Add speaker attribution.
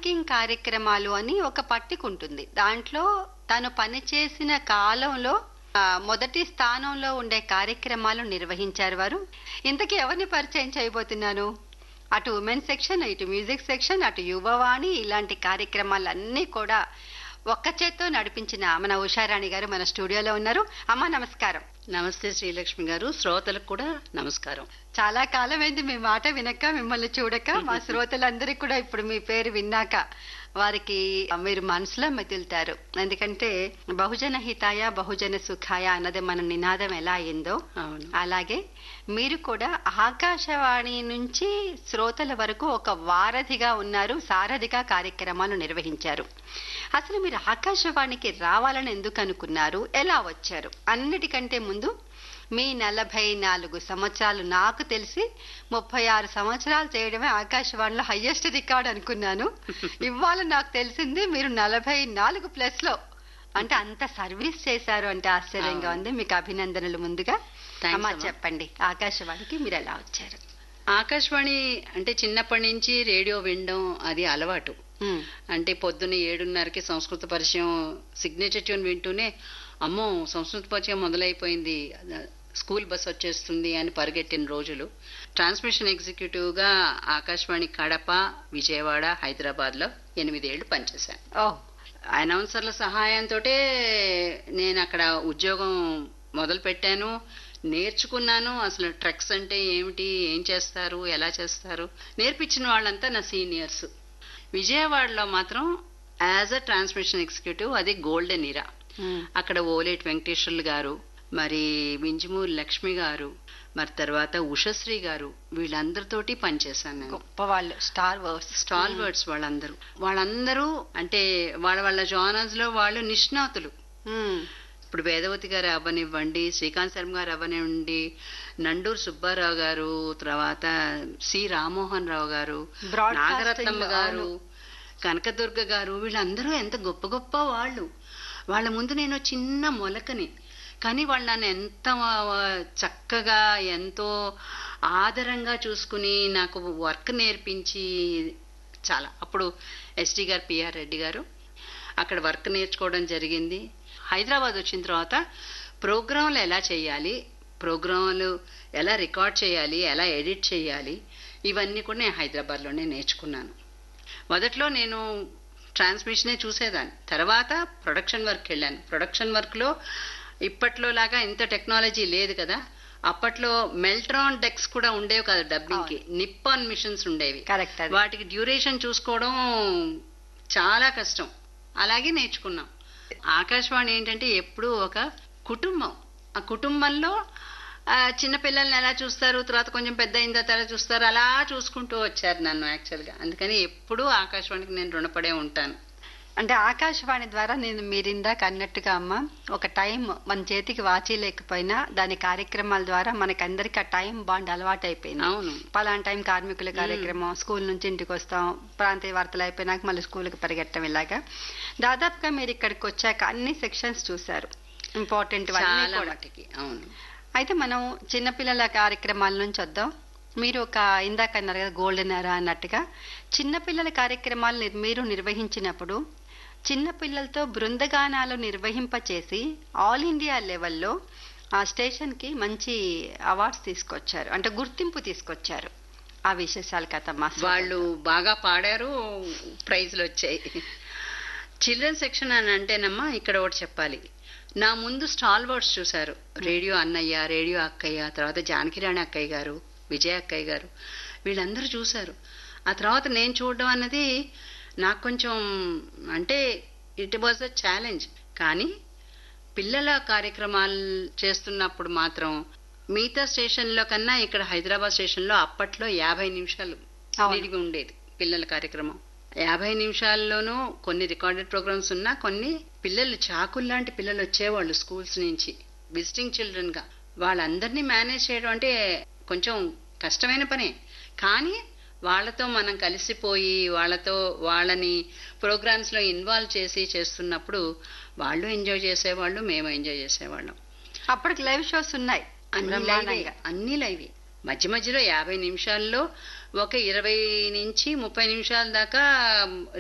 Speaker 1: Ranking కార్యక్రమాలు అని ఒక పట్టిక ఉంటుంది దాంట్లో తను పనిచేసిన కాలంలో ఆ, మొదటి స్థానంలో ఉండే కార్యక్రమాలు నిర్వహించారు వారు ఇంతకీ ఎవరిని పరిచయం చేయబోతున్నాను అటు ఉమెన్ సెక్షన్ ఇటు మ్యూజిక్ సెక్షన్ అటు యువవాణి ఇలాంటి కార్యక్రమాలన్నీ కూడా ఒక్క చేత్తో నడిపించిన మన ఉషారాణి గారు మన స్టూడియోలో ఉన్నారు అమ్మ నమస్కారం
Speaker 2: నమస్తే శ్రీలక్ష్మి గారు శ్రోతలకు కూడా నమస్కారం
Speaker 1: చాలా కాలమైంది మీ మాట వినక మిమ్మల్ని చూడక మా శ్రోతలందరికీ కూడా ఇప్పుడు మీ పేరు విన్నాక వారికి మీరు మనసులో మెదులుతారు ఎందుకంటే బహుజన హితాయ బహుజన సుఖాయ అన్నది మన నినాదం ఎలా అయిందో
Speaker 2: అవును
Speaker 1: అలాగే మీరు కూడా ఆకాశవాణి నుంచి శ్రోతల వరకు ఒక వారధిగా ఉన్నారు సారథిగా కార్యక్రమాలు నిర్వహించారు అసలు మీరు ఆకాశవాణికి రావాలని ఎందుకు అనుకున్నారు ఎలా వచ్చారు అన్నిటికంటే ముందు మీ నలభై నాలుగు సంవత్సరాలు నాకు తెలిసి ముప్పై ఆరు సంవత్సరాలు చేయడమే ఆకాశవాణిలో హయ్యెస్ట్ రికార్డ్ అనుకున్నాను ఇవాళ నాకు తెలిసింది మీరు నలభై నాలుగు ప్లస్ లో అంటే అంత సర్వీస్ చేశారు అంటే ఆశ్చర్యంగా ఉంది మీకు అభినందనలు ముందుగా
Speaker 2: Thanks,
Speaker 1: అమ్మా
Speaker 2: అమ్మా.
Speaker 1: చెప్పండి ఆకాశవాణికి మీరు ఎలా వచ్చారు
Speaker 2: ఆకాశవాణి అంటే చిన్నప్పటి నుంచి రేడియో వినడం అది అలవాటు
Speaker 1: ఉమ్,
Speaker 2: అంటే పొద్దున్న ఏడున్నరకి సంస్కృత పరిచయం సిగ్నేచర్ ట్యూన్ వింటూనే అమ్మో సంస్కృత పరిచయం మొదలైపోయింది స్కూల్ బస్ వచ్చేస్తుంది అని పరిగెట్టిన రోజులు ట్రాన్స్మిషన్ ఎగ్జిక్యూటివ్ గా ఆకాశవాణి కడప విజయవాడ హైదరాబాద్ లో ఎనిమిదేళ్లు పనిచేశాను
Speaker 1: ఓ
Speaker 2: అనౌన్సర్ల సహాయంతో నేను అక్కడ ఉద్యోగం మొదలు పెట్టాను నేర్చుకున్నాను అసలు ట్రక్స్ అంటే ఏమిటి ఏం చేస్తారు ఎలా చేస్తారు నేర్పించిన వాళ్ళంతా నా సీనియర్స్ విజయవాడలో మాత్రం యాజ్ అ ట్రాన్స్మిషన్ ఎగ్జిక్యూటివ్ అది గోల్డెన్ ఇరా
Speaker 1: ఉమ్,
Speaker 2: అక్కడ ఓలేటి వెంకటేశ్వర్లు గారు మరి మింజమూరి లక్ష్మి గారు మరి తర్వాత ఉషశ్రీ గారు వీళ్ళందరితోటి పనిచేశాను నేను
Speaker 1: గొప్ప వాళ్ళు స్టార్ వర్స్
Speaker 2: స్టాల్ వర్డ్స్ వాళ్ళందరూ వాళ్ళందరూ అంటే వాళ్ళ వాళ్ళ జానర్స్ లో వాళ్ళు నిష్ణాతులు
Speaker 1: ఉమ్,
Speaker 2: ఇప్పుడు వేదవతి గారు అవ్వనివ్వండి శ్రీకాంత్ శర్మ గారు అవ్వనివ్వండి నండూరు సుబ్బారావు గారు తర్వాత సి రామ్మోహన్ రావు గారు
Speaker 1: Broadcasting
Speaker 2: నాగరత్నమ్మ
Speaker 1: లో,
Speaker 2: గారు
Speaker 1: అవును.
Speaker 2: కనకదుర్గ గారు వీళ్ళందరూ ఎంత గొప్ప గొప్ప వాళ్ళు వాళ్ళ ముందు నేను చిన్న మొలకని కానీ వాళ్ళు నన్ను ఎంత చక్కగా ఎంతో ఆదరంగా చూసుకుని నాకు వర్క్ నేర్పించి చాలా అప్పుడు ఎస్డి గారు పిఆర్ రెడ్డి గారు అక్కడ వర్క్ నేర్చుకోవడం జరిగింది హైదరాబాద్ వచ్చిన తర్వాత ప్రోగ్రాంలు ఎలా చేయాలి ప్రోగ్రాంలు ఎలా రికార్డ్ చేయాలి ఎలా ఎడిట్ చేయాలి ఇవన్నీ కూడా నేను హైదరాబాద్లోనే నేర్చుకున్నాను మొదట్లో నేను ట్రాన్స్మిషనే చూసేదాన్ని తర్వాత ప్రొడక్షన్ వర్క్ వెళ్ళాను ప్రొడక్షన్ వర్క్లో ఇప్పట్లో లాగా ఇంత టెక్నాలజీ లేదు కదా అప్పట్లో మెల్ట్రాన్ డెక్స్ కూడా ఉండేవి కదా డబ్బింగ్ కి నిప్పాన్ మిషన్స్ ఉండేవి
Speaker 1: కరెక్ట్ అది
Speaker 2: వాటికి డ్యూరేషన్ చూసుకోవడం చాలా కష్టం అలాగే నేర్చుకున్నాం ఆకాశవాణి ఏంటంటే ఎప్పుడూ ఒక కుటుంబం ఆ కుటుంబంలో ఆ, చిన్న పిల్లల్ని ఎలా చూస్తారు తర్వాత కొంచెం పెద్ద అయిన తర్వాత ఎలా చూస్తారు అలా చూసుకుంటూ వచ్చారు నన్ను యాక్చువల్గా అందుకని ఎప్పుడూ ఆకాశవాణికి నేను రుణపడే ఉంటాను
Speaker 1: అంటే ఆకాశవాణి ద్వారా నేను మీరు ఇందాక అన్నట్టుగా అమ్మ ఒక టైం మన చేతికి వాచి లేకపోయినా దాని కార్యక్రమాల ద్వారా మనకందరికి ఆ టైం బాండ్ అలవాటు అయిపోయింది
Speaker 2: అవును
Speaker 1: పలానా టైం కార్మికుల కార్యక్రమం స్కూల్ నుంచి ఇంటికి వస్తాం ప్రాంతీయ వార్తలు అయిపోయినాక మళ్ళీ స్కూల్కి పరిగెట్టడం ఇలాగా దాదాపుగా మీరు ఇక్కడికి వచ్చాక అన్ని సెక్షన్స్ చూశారు ఇంపార్టెంట్
Speaker 2: చాలా మటుకి అవును
Speaker 1: అయితే మనం చిన్నపిల్లల కార్యక్రమాల నుంచి వద్దాం మీరు ఒక ఇందాక అన్నారు కదా గోల్డెన్ ఎరా అన్నట్టుగా చిన్నపిల్లల కార్యక్రమాలు నిర్- మీరు నిర్వహించినప్పుడు చిన్నపిల్లలతో బృందగానాలు నిర్వహింపచేసి ఆల్ ఇండియా లెవెల్లో ఆ స్టేషన్కి మంచి అవార్డ్స్ తీసుకొచ్చారు అంటే గుర్తింపు తీసుకొచ్చారు ఆ విశేషాలు కథమ్మా
Speaker 2: వాళ్ళు బాగా పాడారు ప్రైజ్లు వచ్చాయి చిల్డ్రన్ సెక్షన్ అని అంటేనమ్మా ఇక్కడ ఒకటి చెప్పాలి నా ముందు స్టాల్ వర్డ్స్ చూశారు రేడియో అన్నయ్య రేడియో అక్కయ్య తర్వాత జానకిరాణి అక్కయ్య గారు విజయ అక్కయ్య గారు వీళ్ళందరూ చూశారు ఆ తర్వాత నేను చూడడం అన్నది నాకు కొంచెం అంటే ఇట్ వాజ్ అ ఛాలెంజ్ కానీ పిల్లల కార్యక్రమాలు చేస్తున్నప్పుడు మాత్రం మిగతా స్టేషన్లో కన్నా ఇక్కడ హైదరాబాద్ స్టేషన్లో అప్పట్లో యాభై నిమిషాలు
Speaker 1: అవును.
Speaker 2: నిడిగి ఉండేది పిల్లల కార్యక్రమం యాభై నిమిషాల్లోనూ కొన్ని రికార్డెడ్ ప్రోగ్రామ్స్ ఉన్నా కొన్ని పిల్లలు చాకుల్లాంటి పిల్లలు వచ్చేవాళ్ళు స్కూల్స్ నుంచి విజిటింగ్ చిల్డ్రన్ గా వాళ్ళందరినీ మేనేజ్ చేయడం అంటే కొంచెం కష్టమైన పనే కానీ వాళ్ళతో మనం కలిసిపోయి వాళ్ళతో వాళ్ళని ప్రోగ్రామ్స్ లో ఇన్వాల్వ్ చేసి చేస్తున్నప్పుడు వాళ్ళు ఎంజాయ్ చేసేవాళ్ళు మేము ఎంజాయ్ చేసేవాళ్ళం
Speaker 1: అప్పటికి లైవ్ షోస్ ఉన్నాయి
Speaker 2: అన్ని లైవే
Speaker 1: బ్రహ్మాండంగా.
Speaker 2: అన్ని లైవే మధ్య మధ్యలో యాభై నిమిషాల్లో ఒక ఇరవై నుంచి ముప్పై నిమిషాల దాకా